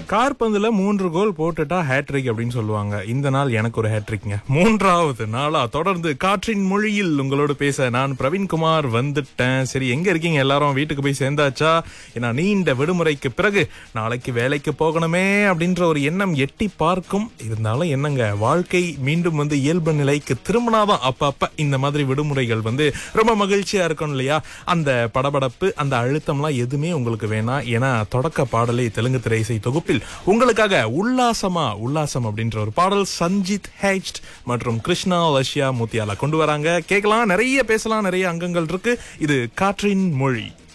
கார்பந்துல மூன்று கோல் போட்டுட்டா ஹேட்ரிக் அப்படின்னு சொல்லுவாங்க இந்த நாள் எனக்கு ஒரு ஹேட்ரிக்ங்க மூன்றாவது நாளா தொடர்ந்து காற்றின் மொழியில் உங்களோட பேச நான் பிரவீன்குமார் வந்துட்டேன் சரி எங்க இருக்கீங்க எல்லாரும் வீட்டுக்கு போய் சேர்ந்தாச்சா ஏன்னா நீண்ட விடுமுறைக்கு பிறகு நாளைக்கு வேலைக்கு போகணுமே அப்படின்ற ஒரு எண்ணம் எட்டி பார்க்கும் இருந்தாலும் என்னங்க வாழ்க்கை மீண்டும் வந்து இயல்பு நிலைக்கு திரும்பினாதான் அப்பப்ப இந்த மாதிரி விடுமுறைகள் வந்து ரொம்ப மகிழ்ச்சியா இருக்கும் இல்லையா அந்த படபடப்பு அந்த அழுத்தம்லாம் எதுவுமே உங்களுக்கு வேணாம் ஏன்னா தொடக்க பாடலை தெலுங்கு திரைசை தொகுப்பில் உங்களுக்காக உல்லாசமா உல்லாசம் அப்படின்ற ஒரு பாடல் சஞ்சித் ஹேஜ்ட் மற்றும் கிருஷ்ணா லஷ்யா மூத்தியாலா கொண்டு வராங்க கேட்கலாம் நிறைய பேசலாம் நிறைய அங்கங்கள் இருக்கு இது காற்றின் மொழி